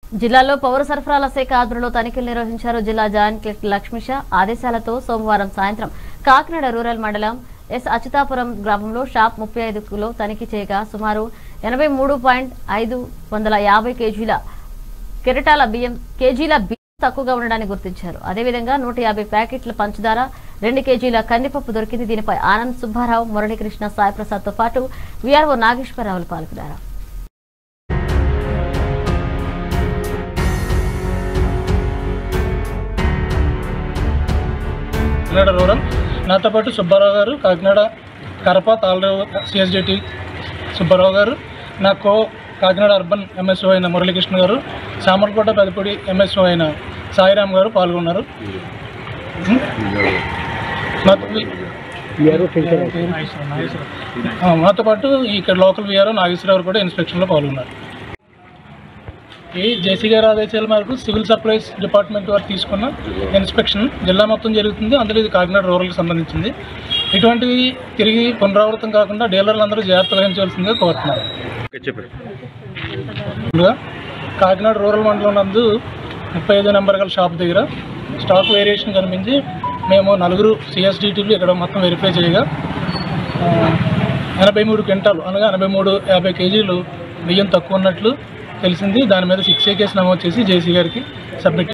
జిల్లాలో పౌర సరఫరాల శాఖ ఆధ్వర్యంలో తనిఖీలు నిర్వహించారు జిల్లా జాయింట్ కలెక్టర్ లక్ష్మిష ఆదేశాలతో సోమవారం సాయంత్రం కాకినాడ రూరల్ మండలం ఎస్ అచ్యుతాపురం గ్రామంలో షాప్ ముప్పై ఐదు కిలో తనిఖీ చేయగా సుమారు ఎనభై మూడు పాయింట్ ఐదు వందల యాభై కేజీల కెరటాల బియ్యం కేజీల బియ్యం తక్కువగా ఉండడాన్ని గుర్తించారు అదేవిధంగా నూట యాభై ప్యాకెట్ల పంచదార రెండు కేజీల కందిపప్పు దొరికింది దీనిపై ఆనంద్ సుబ్బారావు మురళీకృష్ణ సాయిప్రసాద్ తో పాటు వీఆర్ఓ నాగేశ్వరరావులు పాల్గొన్నారు కాకినాడ రూరల్ నాతో పాటు సుబ్బారావు గారు కాకినాడ కరప తాళరావు సిఎస్డిటి సుబ్బారావు గారు నా కో కాకినాడ అర్బన్ ఎంఎస్ఓ అయిన మురళీకృష్ణ గారు సామర్లకోట పెదపూడి ఎంఎస్ఓ అయిన సాయిరామ్ గారు పాల్గొన్నారు మాతో ఆ, మాతో పాటు ఇక్కడ లోకల్ విఆర్ఓ నాగేశ్వరరావు కూడా ఇన్స్పెక్షన్లో పాల్గొన్నారు ఈ జేసీ గారి ఆదేశాల మేరకు సివిల్ సప్లైస్ డిపార్ట్మెంట్ వారు తీసుకున్న ఇన్స్పెక్షన్ జిల్లా మొత్తం జరుగుతుంది అందులో ఇది కాకినాడ రూరల్కి సంబంధించింది ఇటువంటివి తిరిగి పునరావృతం కాకుండా డీలర్లు అందరూ జాగ్రత్త వహించవలసిందిగా కోరుతున్నారు ముందుగా కాకినాడ రూరల్ మండలం నందు ముప్పై ఐదు నెంబర్ గల షాప్ దగ్గర స్టాక్ వేరియేషన్ కనిపించి మేము నలుగురు సిఎస్డిటీలు ఇక్కడ మొత్తం వెరిఫై చేయగా ఆ, ఎనభై మూడు క్వింటాలు అనగా ఎనభై మూడు యాభై కేజీలు బియ్యం తక్కువ ఉన్నట్లు తెలిసింది దాని మీద సిక్స్ ఏ కేసు నమోదు చేసి జేసీ గారికి సబ్మిట్